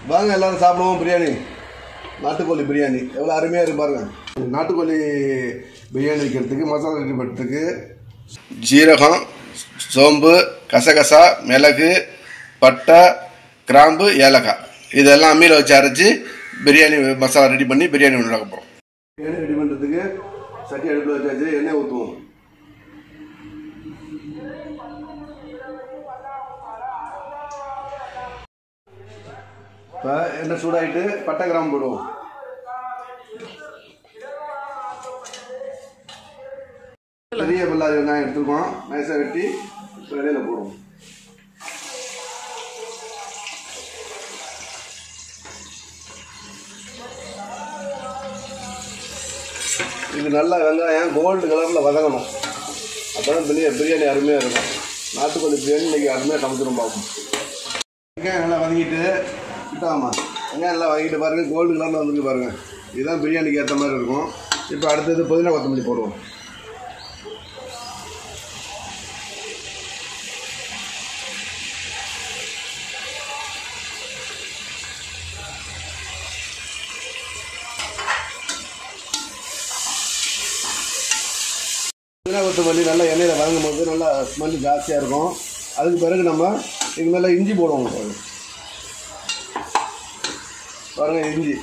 வாங்க எல்லாரும் சாப்பிடுவோம் பிரியாணி நாட்டுக்கோழி பிரியாணி எவ்வளோ அருமையாக இருக்கு பாருங்க நாட்டுக்கோழி பிரியாணி வைக்கிறதுக்கு மசாலா ரெடி பண்ணுறதுக்கு ஜீரகம் சோம்பு கசகசா மிளகு பட்டை கிராம்பு ஏலக்காய் இதெல்லாம் அம்மியில் வச்சு அரைச்சி பிரியாணி மசாலா ரெடி பண்ணி பிரியாணி உண்டாக்க போகிறோம் பிரியாணி ரெடி பண்ணுறதுக்கு சட்டி அடுப்பில் வச்சாச்சு எண்ணெய் ஊற்றுவோம் இப்போ எண்ணெய் சூடாயிட்டு பட்டை கிராம்பு போடுவோம் பெரிய பல்லாரி வெங்காயம் எடுத்துருக்கோம் நைஸாக வெட்டி இப்போ இடையில போடுவோம் இது நல்லா வெங்காயம் கோல்டு கலரில் வதங்கணும் அப்போ தான் பிரியாணி பிரியாணி அருமையாக இருக்கும் நாட்டுக்கோழி பிரியாணி இன்றைக்கி அருமையாக சமைச்சிடும் பார்ப்போம் வெங்காயம் நல்லா வதங்கிட்டு கிட்டாமா வெங்காயம் நல்லா வதங்கிட்டு பாருங்கள் கோல்டு கலரில் வந்துருக்கு பாருங்கள் இதுதான் பிரியாணிக்கு ஏற்ற மாதிரி இருக்கும் இப்போ அடுத்தது புதினா கொத்தமல்லி போடுவோம் புதினா கொத்தமல்லி நல்லா எண்ணெயில் வதங்கும் போது நல்லா ஸ்மெல் ஜாஸ்தியாக இருக்கும் அதுக்கு பிறகு நம்ம இது மேலே இஞ்சி போடுவோம் பாருங்க பாருங்க இஞ்சி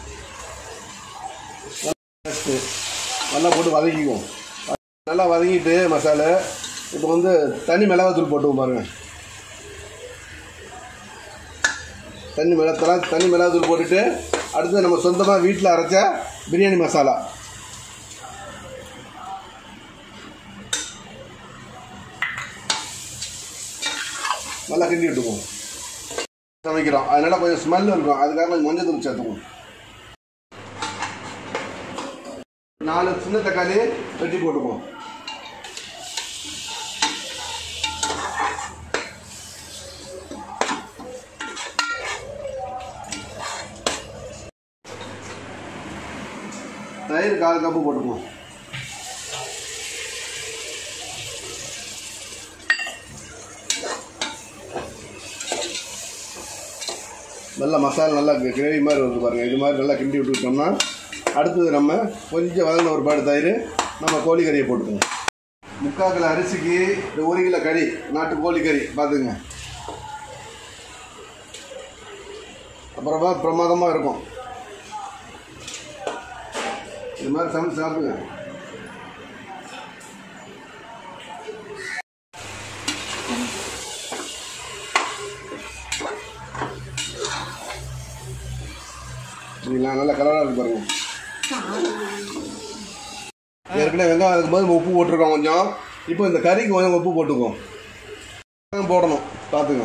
Next, நல்லா போட்டு வதக்கிக்குவோம் நல்லா வதக்கிட்டு மசாலா இப்போ வந்து தனி மிளகாத்தூள் போட்டுவோம் பாருங்க தனி மிளகா தனி மிளகாத்தூள் போட்டுட்டு அடுத்து நம்ம சொந்தமாக வீட்டில் அரைச்ச பிரியாணி மசாலா நல்லா கிண்டி விட்டுக்குவோம் சமைக்கிறோம் அதனால கொஞ்சம் ஸ்மெல் இருக்கும் அதுக்காக கொஞ்சம் மஞ்சள் தூள் சேர்த்துக்குவோம் நாலு சின்ன தக்காளி வெட்டி போட்டுக்குவோம் தயிர் கால் கப்பு போட்டுக்குவோம் நல்லா மசாலா நல்லா கிரேவி மாதிரி வருது பாருங்கள் இது மாதிரி நல்லா கிண்டி விட்டுக்கிட்டோம்னா அடுத்தது நம்ம கொஞ்சம் வதங்கின ஒரு பாடு தயிர் நம்ம கோழிக்கறியை போட்டுக்கோங்க முக்கால் கிலோ அரிசிக்கு இந்த ஒரு கிலோ கறி நாட்டு கோழிக்கறி பார்த்துங்க அப்புறமா பிரமாதமாக இருக்கும் இது மாதிரி சமைச்சு சாப்பிடுங்க சரிங்களா நல்ல கலராக இருக்கு பாருங்க ஏற்கனவே வெங்காயம் அதுக்கும்போது நம்ம உப்பு போட்டிருக்கோம் கொஞ்சம் இப்போ இந்த கறிக்கு கொஞ்சம் உப்பு போட்டுக்குவோம் போடணும் பார்த்துங்க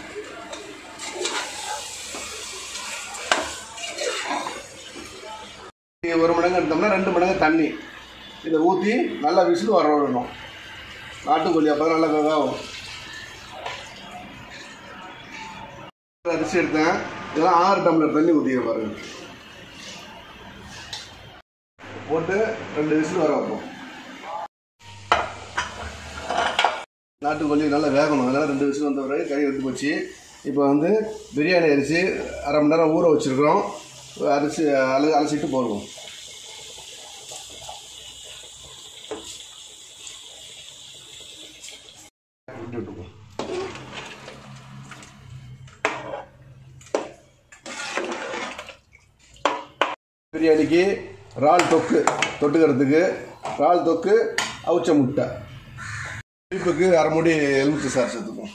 ஒரு மடங்கு எடுத்தோம்னா ரெண்டு மடங்கு தண்ணி இதை ஊற்றி நல்லா விசில் வர விடணும் நாட்டுக்கோழி அப்போ தான் நல்லா வேகும் அரிசி எடுத்தேன் இதெல்லாம் ஆறு டம்ளர் தண்ணி ஊற்றிக்க பாருங்க போட்டு ரெண்டு விசில் வர வைப்போம் நாட்டுக்கோழி நல்லா வேகணும் அதனால் ரெண்டு விசில் வந்த பிறகு கறி எடுத்து போச்சு இப்போ வந்து பிரியாணி அரிசி அரை மணி நேரம் ஊற வச்சுருக்கிறோம் அரிசி அல அலசிட்டு போடுவோம் விட்டு விட்டுக்குவோம் பிரியாணிக்கு இறால் தொக்கு தொட்டுக்கிறதுக்கு இறால் தொக்கு அவிச்ச முட்டை இனிப்புக்கு அரை மூடி எலுமிச்சை சார் சேர்த்துக்கும்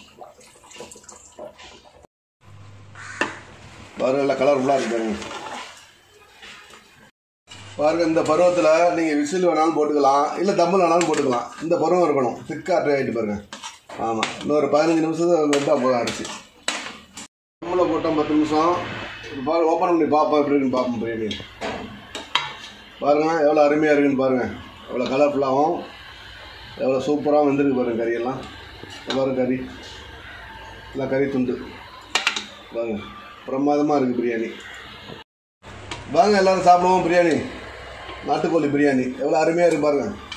பாருங்க நல்லா கலர்ஃபுல்லாக இருக்காங்க பாருங்க இந்த பருவத்தில் நீங்கள் விசில் வேணாலும் போட்டுக்கலாம் இல்லை தம்பில் வேணாலும் போட்டுக்கலாம் இந்த பருவம் இருக்கணும் திக்காக ஆகிட்டு பாருங்க ஆமாம் இன்னொரு பதினஞ்சு நிமிஷம் வெந்தால் போதும் அரிசி தம்மில் போட்டோம் பத்து நிமிஷம் பாரு ஓப்பன் பண்ணி பார்ப்போம் எப்படி இருக்குன்னு பார்ப்போம் பிரியாணி பாருங்கள் எவ்வளோ அருமையாக இருக்குன்னு பாருங்கள் எவ்வளோ கலர்ஃபுல்லாகவும் எவ்வளோ சூப்பராகவும் வெந்திருக்கு பாருங்கள் கறியெல்லாம் இங்க பாருங்க கறி எல்லாம் கறி துண்டு பாருங்க பிரமாதமாக இருக்குது பிரியாணி வாங்க எல்லோரும் சாப்பிடுவோம் பிரியாணி நாட்டுக்கோழி பிரியாணி எவ்வளோ அருமையாக இருக்கு பாருங்கள்